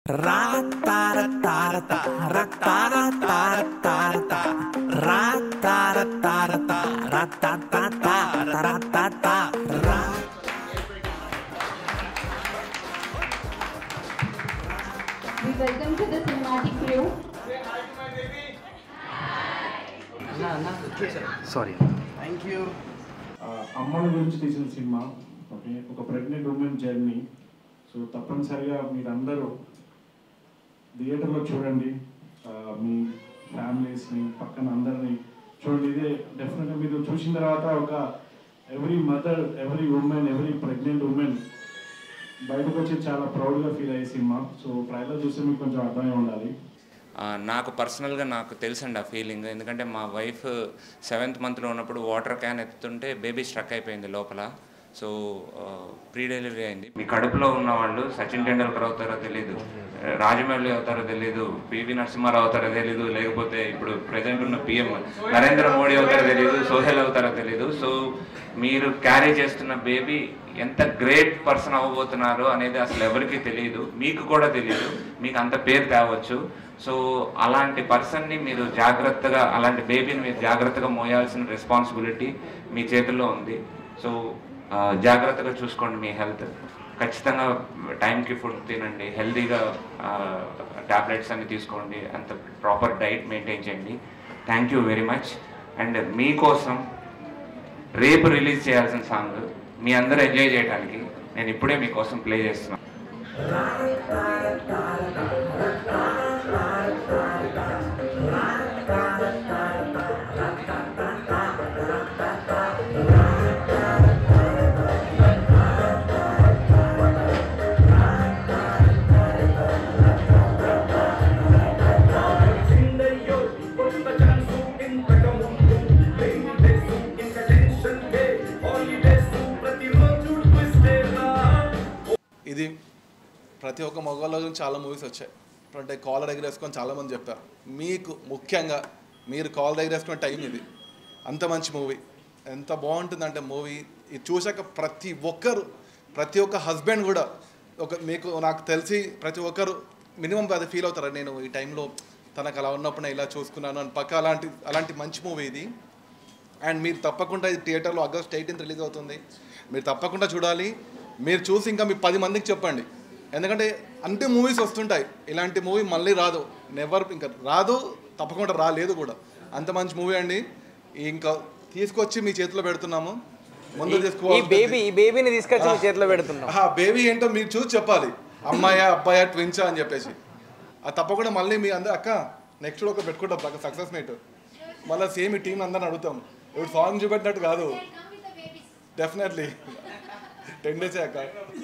We welcome to the cinematic crew. Sorry thank you అమ్మల గురించి తీసిన సినిమా ఓకే ఒక ప్రెగ్నెంట్ ఉమెన్ జర్నీ సో తప్పనిసరిగా మీరందరూ థియేటర్లో చూడండి ఆ, మీ ఫ్యామిలీస్ మీ పక్కన అందరినీ చూడండి ఇదే డెఫినెట్గా మీరు చూసిన తర్వాత ఒక every mother every women every pregnant women బయటకు వచ్చి చాలా ప్రౌడ్గా ఫీల్ అయ్యే సినిమా సో ట్రైలర్ చూస్తే మీకు కొంచెం అర్థమై ఉండాలి ఆ, నాకు పర్సనల్గా నాకు తెలుసండి ఆ ఫీలింగ్ ఎందుకంటే మా వైఫ్ సెవెంత్ మంత్లో ఉన్నప్పుడు వాటర్ క్యాన్ ఎత్తుతుంటే బేబీ స్ట్రక్ అయిపోయింది లోపల సో ప్రీ డెలివరీ అయింది మీ కడుపులో ఉన్న వాళ్ళు సచిన్ టెండూల్కర్ అవుతారో తెలియదు రాజమౌళి అవుతారో తెలియదు పివి నరసింహారావు అవుతారో తెలియదు లేకపోతే ఇప్పుడు ప్రజెంట్ ఉన్న పిఎం నరేంద్ర మోడీ అవుతారో తెలియదు సోహెల్ అవుతారో తెలియదు సో మీరు క్యారీ చేస్తున్న బేబీ ఎంత గ్రేట్ పర్సన్ అవ్వబోతున్నారు అనేది అసలు ఎవరికీ తెలియదు మీకు కూడా తెలియదు మీకు అంత పేరు తేవచ్చు సో అలాంటి పర్సన్ని మీరు జాగ్రత్తగా అలాంటి బేబీని మీరు జాగ్రత్తగా మోయాల్సిన రెస్పాన్సిబిలిటీ మీ చేతుల్లో ఉంది సో ఆ, జాగ్రత్తగా చూసుకోండి మీ హెల్త్ ఖచ్చితంగా టైంకి ఫుడ్ తినండి హెల్తీగా టాబ్లెట్స్ అన్ని తీసుకోండి అంత ప్రాపర్ డైట్ మెయింటైన్ చేయండి thank you very much and మీకోసం రేపు రిలీజ్ చేయాల్సిన సాంగ్ మీ అందరూ ఎంజాయ్ చేయడానికి నేను ఇప్పుడే మీకోసం ప్లే చేస్తున్నాను ఇది ప్రతి ఒక్క మగవాళ్ళ గురించి చాలా మూవీస్ వచ్చాయి అంటే కాలర్ దగ్గర వేసుకొని చాలామంది చెప్పారు మీకు ముఖ్యంగా మీరు కాల్ దగ్గర వేసుకునే టైం ఇది అంత మంచి మూవీ ఎంత బాగుంటుందంటే మూవీ ఇది చూశాక ప్రతి ఒక్కరు ప్రతి ఒక్క హస్బెండ్ కూడా ఒక మీకు నాకు తెలిసి ప్రతి ఒక్కరు మినిమం అది ఫీల్ అవుతారు నేను ఈ టైంలో తనకు అలా ఉన్నప్పుడు నేను ఇలా చూసుకున్నాను అని పక్క అలాంటి అలాంటి మంచి మూవీ ఇది అండ్ మీరు తప్పకుండా ఇది థియేటర్లో ఆగస్ట్ ఎయిటీన్త్ రిలీజ్ అవుతుంది మీరు తప్పకుండా చూడాలి మీరు చూసి ఇంకా మీ పది మందికి చెప్పండి ఎందుకంటే అంటే మూవీస్ వస్తుంటాయి ఇలాంటి మూవీ మళ్ళీ రాదు నెవర్ ఇంకా రాదు తప్పకుండా రాలేదు కూడా అంత మంచి మూవీ అండి ఇంకా తీసుకొచ్చి మీ చేతిలో పెడుతున్నాము ముందు ఈ తీసుకోవాలి బేబీ ఈ బేబీని తీసుకొచ్చి మీ చేతిలో పెడుతున్నాం బేబీ ఏంటో మీరు చూసి చెప్పాలి అమ్మాయా అబ్బాయా ట్విన్సా అని చెప్పేసి అది తప్పకుండా మళ్ళీ మీ అందరు అక్క నెక్స్ట్ ఒక పెట్టుకుంటాం అక్క సక్సెస్ మీట్ మళ్ళీ సేమ్ ఈ టీం అందరిని అడుగుతాం ఇప్పుడు సాంగ్ చూపెట్టినట్టు కాదు డెఫినెట్లీ టెన్ డేసే అక్క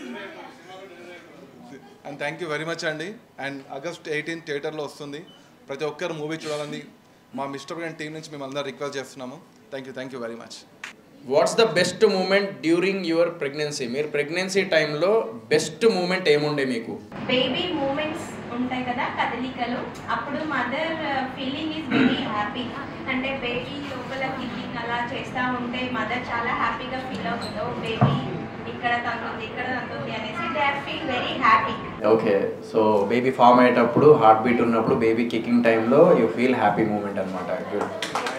and thank you very much అండి అండ్ ఆగస్ట్ ఎయిటీన్ థియేటర్లో వస్తుంది ప్రతి ఒక్కరు మూవీ చూడాలని మా మిస్టర్ బ్రాండ్ టీం నుంచి మేము అందరూ రిక్వెస్ట్ చేస్తున్నాము thank you thank you very much what's the best moment during your pregnancy మీరు ప్రెగ్నెన్సీ టైంలో బెస్ట్ మూమెంట్ ఏముండే మీకు బేబీ మూమెంట్స్ ఉంటాయి కదా కదలికలు అప్పుడు mother feeling is very happy అంటే బేబీ లోపల కిడ్డింగ్ అలా చేస్తూ ఉంటే మదర్ చాలా హ్యాపీగా ఫీల్ అవుతుందో బేబీ ఇక్కడ తంతుంది ఇక్కడ తంతుంది అనేసి they are feel very happy okay so baby form అయ్యేటప్పుడు హార్ట్ బీట్ ఉన్నప్పుడు బేబీ కికింగ్ టైంలో యూ ఫీల్ హ్యాపీ మూమెంట్ అనమాట గుడ్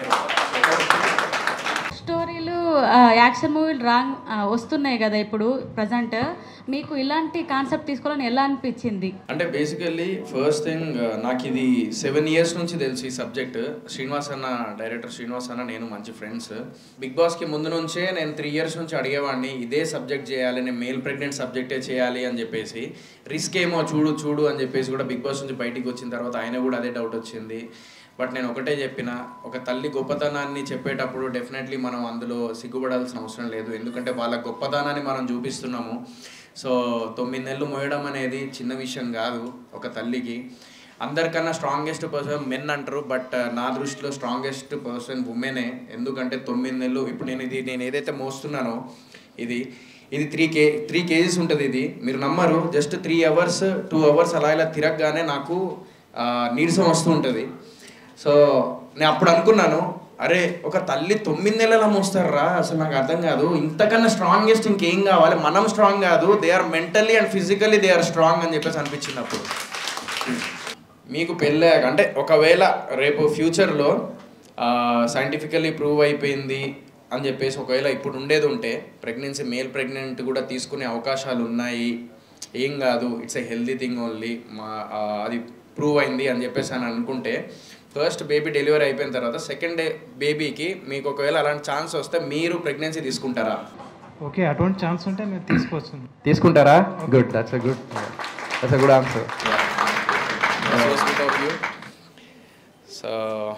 స్టోరీలు ఆ, యాక్షన్ మూవీలు రాంగ్ ఆ, వస్తున్నాయి కదా ఇప్పుడు ప్రజెంట్ మీకు ఇలాంటి కాన్సెప్ట్ తీసుకోవాలని ఎలా అనిపించింది అంటే బేసికల్లీ ఫస్ట్ థింగ్ నాకు ఇది సెవెన్ ఇయర్స్ నుంచి తెలుసు ఈ సబ్జెక్ట్ శ్రీనివాస్ అన్న డైరెక్టర్ శ్రీనివాస్ అన్న నేను మంచి ఫ్రెండ్స్ బిగ్ బాస్కి ముందు నుంచే నేను త్రీ ఇయర్స్ నుంచి అడిగేవాడిని ఇదే సబ్జెక్ట్ చేయాలి నేను మేల్ ప్రెగ్నెంట్ సబ్జెక్టే చేయాలి అని చెప్పేసి రిస్క్ ఏమో చూడు చూడు అని చెప్పేసి కూడా బిగ్ బాస్ నుంచి బయటికి వచ్చిన తర్వాత ఆయన కూడా అదే డౌట్ వచ్చింది బట్ నేను ఒకటే చెప్పిన ఒక తల్లి గొప్పతనాన్ని చెప్పేటప్పుడు డెఫినెట్లీ మనం అందులో సిగ్గుపడాల్సిన అవసరం లేదు ఎందుకంటే వాళ్ళ గొప్పతనాన్ని మనం చూపిస్తున్నాము సో తొమ్మిది నెలలు మోయడం అనేది చిన్న విషయం కాదు ఒక తల్లికి అందరికన్నా స్ట్రాంగెస్ట్ పర్సన్ మెన్ అంటారు బట్ నా దృష్టిలో స్ట్రాంగెస్ట్ పర్సన్ ఉమెనే ఎందుకంటే తొమ్మిది నెలలు ఇప్పుడు నేను ఇది నేను ఏదైతే మోస్తున్నానో ఇది ఇది త్రీ కే త్రీ కేజీస్ ఉంటుంది ఇది మీరు నమ్మరు just three hours two hours అలా ఇలా తిరగగానే నాకు ఆ, నీరసం వస్తూ ఉంటుంది సో నేను అప్పుడు అనుకున్నాను అరే ఒక తల్లి తొమ్మిది నెలల మోస్తారా అసలు నాకు అర్థం కాదు ఇంతకన్నా స్ట్రాంగెస్ట్ ఇంకేం కావాలి మనం స్ట్రాంగ్ కాదు they are mentally and physically they are strong అని చెప్పేసి అనిపించింది అప్పుడు మీకు పెళ్ళాక అంటే ఒకవేళ రేపు ఫ్యూచర్లో సైంటిఫికల్లీ ప్రూవ్ అయిపోయింది అని చెప్పేసి ఒకవేళ ఇప్పుడు ఉండేది ఉంటే ప్రెగ్నెన్సీ మేల్ ప్రెగ్నెంట్ కూడా తీసుకునే అవకాశాలు ఉన్నాయి ఏం కాదు it's a healthy thing only మా ఆ, అది ప్రూవ్ అయింది అని చెప్పేసి అని అనుకుంటే ఫస్ట్ బేబీ డెలివరీ అయిపోయిన తర్వాత సెకండ్ డే బేబీకి మీకు ఒకవేళ అలాంటి ఛాన్స్ వస్తే మీరు ప్రెగ్నెన్సీ తీసుకుంటారా ఓకే అటువంటి ఛాన్స్ ఉంటే మీరు తీసుకోవచ్చు తీసుకుంటారా good that's a good that's a good answer so sweet of you so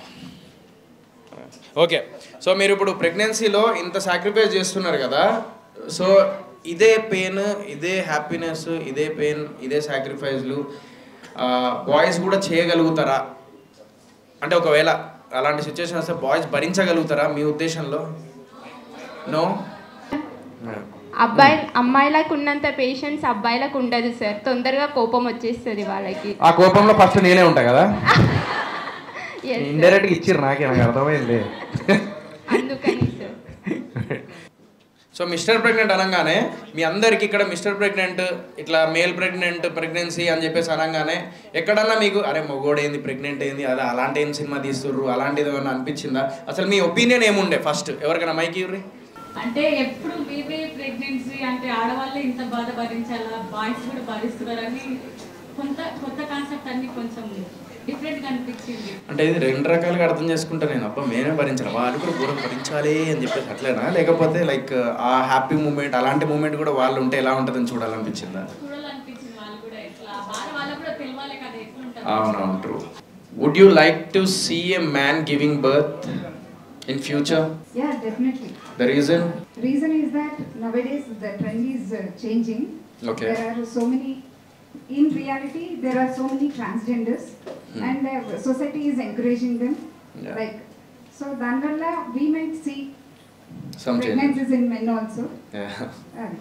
okay so మీరు ఇప్పుడు ప్రెగ్నెన్సీలో ఇంత సాక్రిఫైస్ చేస్తున్నారు కదా సో ఇదే పెయిన్ ఇదే హ్యాపీనెస్ ఇదే పెయిన్ ఇదే సాక్రిఫైస్లు బాయ్స్ కూడా చేయగలుగుతారా అంటే ఒకవేళ అలాంటి సిచ్యువేషన్ వస్తే బాయ్స్ భరించగలుగుతారా మీ ఉద్దేశంలో నో అబ్బాయి అమ్మాయిలకు ఉన్నంత పేషెన్స్ అబ్బాయిలకు ఉండదు సార్ తొందరగా కోపం వచ్చేస్తుంది వాళ్ళకి ఆ కోపంలో ఫస్ట్ నేనే ఉంటా కదా Yes, sir. ఇండైరెక్ట్గా ఇచ్చిర్రు నాకే నాకు అర్థమైంది అందుకని సార్ సో మిస్టర్ ప్రెగ్నెంట్ అనగానే మీ అందరికి ఇక్కడ మిస్టర్ ప్రెగ్నెంట్ ఇట్లా మేల్ ప్రెగ్నెంట్ ప్రెగ్నెన్సీ అని చెప్పేసి అనగానే ఎక్కడన్నా మీకు అరే మొగోడు ఏంది ప్రెగ్నెంట్ ఏంది అదే అలాంటి ఏం సినిమా తీస్తుర్రు అలాంటిది ఏమన్నా అనిపించిందా అసలు మీ ఒపీనియన్ ఏముండే ఫస్ట్ ఎవరికైనా మైక్ ఇవ్వరి అంటే ఎప్పుడు బేబీ ప్రెగ్నెన్సీ అంటే ఆడవాళ్ళే ఇంత బాధ భరించాలా బాయ్స్ కూడా భరిస్తున్నారని కొంత కొత్త కాన్సెప్ట్ అన్ని కొంచెం డిఫరెంట్గా అనిపించింది అంటే ఇది రెండు రకాలుగా అర్థం చేసుకుంటా నేను అబ్బా మేమే భరించాలి వాళ్ళు కూడా ఘోరం భరించాలి అని చెప్పేసి అట్లేనా లేకపోతే లైక్ ఆ హ్యాపీ మూమెంట్ అలాంటి మూమెంట్ కూడా వాళ్ళు ఉంటే ఎలా ఉంటుందని చూడాలనిపించిందా చూడాలనిపించింది వాళ్ళు కూడా ఎట్లా బాధ వాళ్ళకు కూడా తెలియాలి కదా ఎట్లుంటుంది అవునవును true would you like to see a man giving birth in future Yeah, definitely. The reason Reason is that nowadays the trend is uh, changing. Okay. There are so many, in reality, there are so many transgenders Hmm. and uh, society is encouraging them. Yeah. Like, so danvalla we might see Some change. pregnancies in men also. Uh,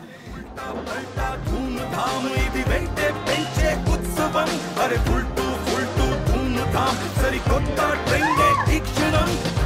ధూమ్ ఇది వెంటే పెంచే ఉత్సవం అరే full to full to ధూమ్ ధామ్ సరికొత్త ట్రెండే ఈ క్షణం